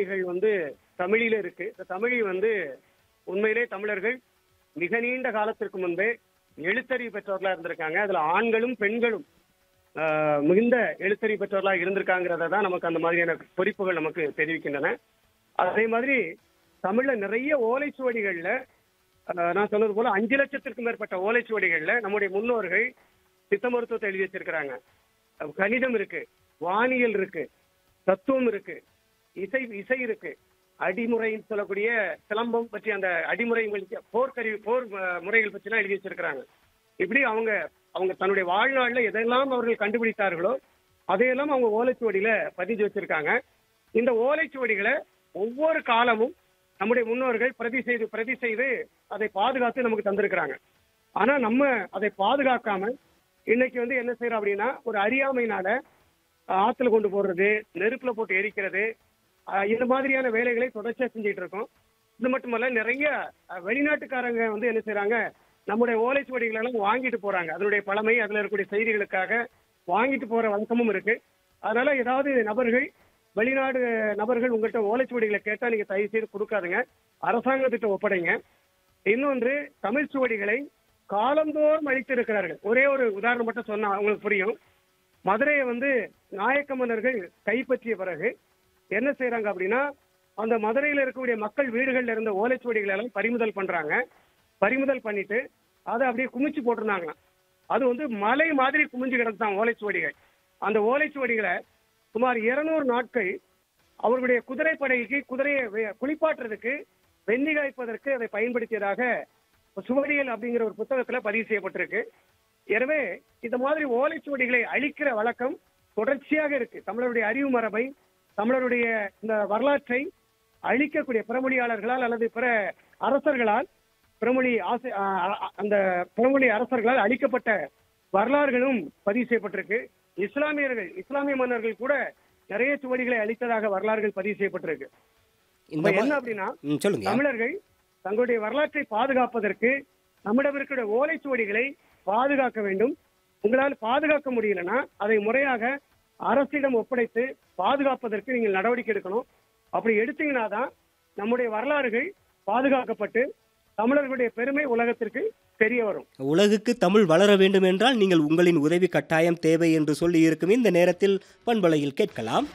ஓலைச்சுவடிகள் வந்து தமிழில இருக்கு இந்த தமிழை வந்து உண்மையிலே தமிழர்கள் மிக நீண்ட காலத்திற்கு முன்பே எழுத்தறிவு பெற்றவர்களா இருந்திருக்காங்க அதுல ஆண்களும் பெண்களும் ஆஹ், மிகுந்த எழுத்தறிவு பெற்றவர்களா இருந்திருக்காங்கிறத தான் நமக்கு அந்த மாதிரியான குறிப்புகள் நமக்கு தெரிவிக்கின்றன அதே மாதிரி தமிழ்ல நிறைய ஓலைச்சுவடிகள்ல ஆஹ், நான் சொன்னது போல அஞ்சு லட்சத்திற்கும் மேற்பட்ட ஓலைச்சுவடிகள்ல நம்முடைய முன்னோர்கள் சித்த மருத்துவத்தை எழுதி வச்சிருக்கிறாங்க அஹ் கணிதம் இருக்கு வானியல் இருக்கு தத்துவம் இருக்கு இசை இசை இருக்கு அடிமுறைன்னு சொல்லக்கூடிய சிலம்பம் பற்றி அந்த அடிமுறைகள் போர்க்கருவி போர் அஹ், முறைகள் பற்றிலாம் எழுதி வச்சிருக்கிறாங்க இப்படி அவங்க அவங்க தன்னுடைய வாழ்நாள்ல எதெல்லாம் அவர்கள் கண்டுபிடித்தார்களோ அதையெல்லாம் அவங்க ஓலைச்சுவடியில பதிஞ்சு வச்சிருக்காங்க இந்த ஓலைச்சுவடிகளை ஒவ்வொரு காலமும் நம்முடைய முன்னோர்கள் பிரதி செய்து பிரதி செய்து அதை பாதுகாத்து நமக்கு தந்திருக்கிறாங்க ஆனா நம்ம அதை பாதுகாக்காம இன்னைக்கு வந்து என்ன செய்யறோம் அப்படின்னா ஒரு அறியாமையினால அஹ், ஆத்துல கொண்டு போடுறது நெருப்புல போட்டு எரிக்கிறது அஹ், இந்த மாதிரியான வேலைகளை தொடர்ச்சியா செஞ்சுட்டு இருக்கோம் இது மட்டுமல்ல நிறைய அஹ், வெளிநாட்டுக்காரங்க வந்து என்ன செய்றாங்க நம்முடைய ஓலைச்சுவடிகளை எல்லாம் வாங்கிட்டு போறாங்க அதனுடைய பழமை அதுல இருக்கக்கூடிய செய்திகளுக்காக வாங்கிட்டு போற வழக்கமும் இருக்கு அதனால ஏதாவது நபர்கள் வெளிநாடு நபர்கள் உங்கள்கிட்ட ஓலைச்சுவடிகளை கேட்டா நீங்க தயவு செய்து கொடுக்காதுங்க அரசாங்கத்திட்ட ஒப்படைங்க இன்னொன்று தமிழ் சுவடிகளை காலந்தோறும் அழித்திருக்கிறார்கள் ஒரே ஒரு உதாரணம் மட்டும் சொன்னா உங்களுக்கு புரியும் மதுரையை வந்து நாயக்க மன்னர்கள் கைப்பற்றிய பிறகு என்ன செய்றாங்க அப்படின்னா அந்த மதுரையில இருக்கக்கூடிய மக்கள் வீடுகள்ல இருந்த ஓலைச்சுவடிகளை எல்லாம் பறிமுதல் பண்றாங்க பறிமுதல் பண்ணிட்டு அதை அப்படியே குமிச்சு போட்டிருந்தாங்களாம் அது வந்து மலை மாதிரி குமிஞ்சு கிடந்தான் ஓலைச்சுவடிகள் அந்த ஓலைச்சுவடிகளை சுமார் இருநூறு நாட்கள் அவர்களுடைய குதிரைப்படைக்கு குதிரையை வே- குளிப்பாட்டுறதுக்கு வெந்நி காய்ப்பதற்கு அதை பயன்படுத்தியதாக சுவடிகள் அப்படிங்கிற ஒரு புத்தகத்துல பதிவு செய்யப்பட்டிருக்கு எனவே இந்த மாதிரி ஓலைச்சுவடிகளை அழிக்கிற வழக்கம் தொடர்ச்சியாக இருக்கு தமிழருடைய அறிவு மரபை தமிழருடைய இந்த வரலாற்றை அழிக்கக்கூடிய பிறமொழியாளர்களால் அல்லது பிற அரசர்களால் பிறமொழி ஆசை அ- அ- அந்த பிறமொழி அரசர்களால் அழிக்கப்பட்ட வரலாறுகளும் பதிவு செய்யப்பட்டிருக்கு இஸ்லாமியர்கள் இஸ்லாமிய மன்னர்கள் கூட நிறைய சுவடிகளை அழித்ததாக வரலாறுகள் பதிவு செய்யப்பட்டிருக்கு இந்த இப்ப மா- என்ன அப்படின்னா ம், சொல்லுங்க தமிழர்கள் தங்களுடைய வரலாற்றை பாதுகாப்பதற்கு நம்மிடம் இருக்கிற ஓலைச்சுவடிகளை பாதுகாக்க வேண்டும் உங்களால் பாதுகாக்க முடியலன்னா அதை முறையாக அரசிடம் ஒப்படைத்து பாதுகாப்பதற்கு நீங்கள் நடவடிக்கை எடுக்கணும் அப்படி எடுத்தீங்கன்னா தான் நம்முடைய வரலாறுகள் பாதுகாக்கப்பட்டு தமிழர்களுடைய பெருமை உலகத்திற்கு தெரிய வரும் உலகுக்கு தமிழ் வளர வேண்டும் என்றால் நீங்கள் உங்களின் உதவி கட்டாயம் தேவை என்று சொல்லி இருக்கும் இந்த நேரத்தில் பண்பலையில் கேட்கலாம்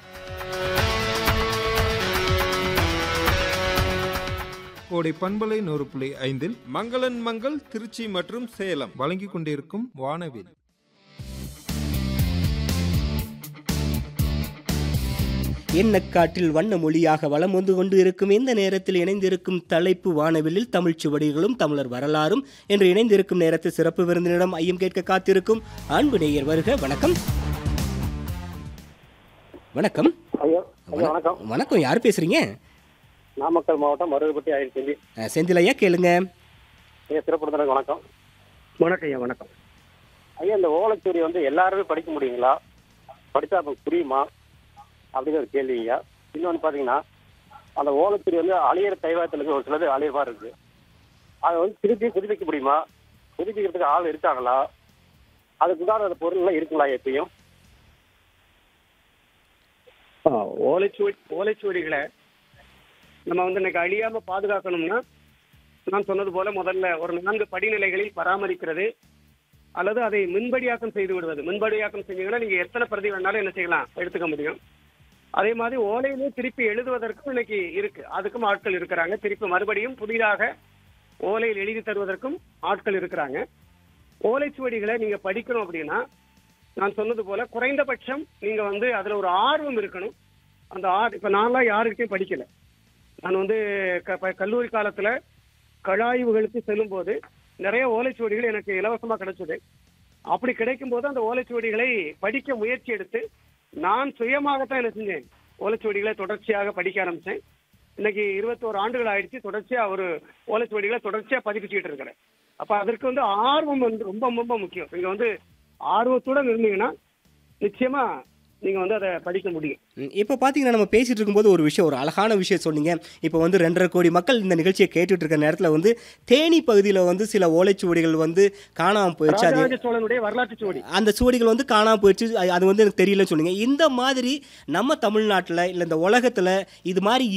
கோடை பண்பலை நூறு புள்ளி ஐந்தில் மங்களன் மங்கள் திருச்சி மற்றும் சேலம் வழங்கிக் கொண்டிருக்கும் வானவில் எண்ணக்காட்டில் வண்ண மொழியாக வலம் வந்து கொண்டு இருக்கும் இந்த நேரத்தில் இணைந்திருக்கும் தலைப்பு வானவிலில் தமிழ்ச் சுவடிகளும் தமிழர் வரலாறும் என்று இணைந்திருக்கும் நேரத்தில் சிறப்பு விருந்தினிடம் ஐயம் கேட்க காத்திருக்கும் அன்பு நேயர் வருக வணக்கம் வணக்கம் ஐயோ ஐயா வணக்கம் வணக்கம் யார் பேசுறீங்க நாமக்கல் மாவட்டம் மருதுப்பட்டி ஆயிரத்தி அஹ், செந்தில் ஐயா கேளுங்க ஐயா சிறப்பு வணக்கம் வணக்கம் ஐயா வணக்கம் ஐயா இந்த ஓலைச்சுவடி வந்து எல்லாருமே படிக்க முடியுங்களா படித்தா அப்போ புரியுமா அப்படிங்கிற ஒரு கேள்வி ஐயா இன்னொன்று பார்த்தீங்கன்னா அந்த ஓலைச்சுவடி வந்து அழியிற தைவாயத்தில் இருக்கு ஒரு சிலது அழியிற மாதிரி இருக்கு அதை வந்து திருப்பி புதுப்பிக்க முடியுமா புதுப்பிக்கிறதுக்கு ஆள் இருக்காங்களா அதுக்கு உண்டான பொருள்லாம் இருக்குங்களா எப்பயும் ஆ, ஓலைச்சுவடி ஓலைச்சுவடிகளை நம்ம வந்து இன்னைக்கு அழியாம பாதுகாக்கணும்னா நான் சொன்னது போல முதல்ல ஒரு நான்கு படிநிலைகளில் பராமரிக்கிறது அல்லது அதை மின்படியாக்கம் செய்து விடுவது மின்படியாக்கம் செஞ்சீங்கன்னா நீங்க எத்தனை பிரதி வேணாலும் என்ன செய்யலாம் எடுத்துக்க முடியும் அதே மாதிரி ஓலையிலே திருப்பி எழுதுவதற்கும் இன்னைக்கு இருக்கு அதுக்கும் ஆட்கள் இருக்கிறாங்க திருப்பி மறுபடியும் புதிதாக ஓலையில் எழுதி தருவதற்கும் ஆட்கள் இருக்கிறாங்க ஓலைச்சுவடிகளை நீங்க படிக்கணும் அப்படின்னா நான் சொன்னது போல குறைந்தபட்சம் நீங்க வந்து அதுல ஒரு ஆர்வம் இருக்கணும் அந்த ஆர் இப்ப நான்லாம் யாருக்கிட்டையும் படிக்கல நான் வந்து க- ப- கல்லூரி காலத்துல கழாய்வுகளுக்கு செல்லும் போது நிறைய ஓலைச்சுவடிகள் எனக்கு இலவசமா கிடைச்சது அப்படி கிடைக்கும் போது அந்த ஓலைச்சுவடிகளை படிக்க முயற்சி எடுத்து நான் சுயமாகத்தான் என்ன செஞ்சேன் ஓலைச்சுவடிகளை தொடர்ச்சியாக படிக்க ஆரம்பிச்சேன் இன்னைக்கு இருபத்தோரு ஆண்டுகள் ஆயிடுச்சு தொடர்ச்சியா ஒரு ஓலைச்சுவடிகளை தொடர்ச்சியா பதிப்பிச்சுட்டு இருக்கிறேன் அப்ப அதற்கு வந்து ஆர்வம் வந்து ரொம்ப ரொம்ப முக்கியம் நீங்க வந்து ஆர்வத்துடன் இருந்தீங்கன்னா நிச்சயமா நீங்க வந்து அதை படிக்க முடியும் ம், இப்போ பார்த்தீங்கன்னா நம்ம பேசிட்டு இருக்கும்போது ஒரு விஷயம் ஒரு அழகான விஷயம் சொன்னீங்க இப்போ வந்து ரெண்டரை கோடி மக்கள் இந்த நிகழ்ச்சியை கேட்டுட்டு இருக்க நேரத்தில் வந்து தேனி பகுதியில் வந்து சில ஓலைச்சுவடிகள் வந்து காணாமல் போயிடுச்சு அது ராஜராஜ சோழனுடைய வரலாற்று சுவடி அந்த சுவடிகள் வந்து காணாமல் போயிடுச்சு அது- அது வந்து எனக்கு தெரியலன்னு சொன்னீங்க இந்த மாதிரி நம்ம தமிழ்நாட்டில் இல்லை இந்த உலகத்தில் இது மாதிரி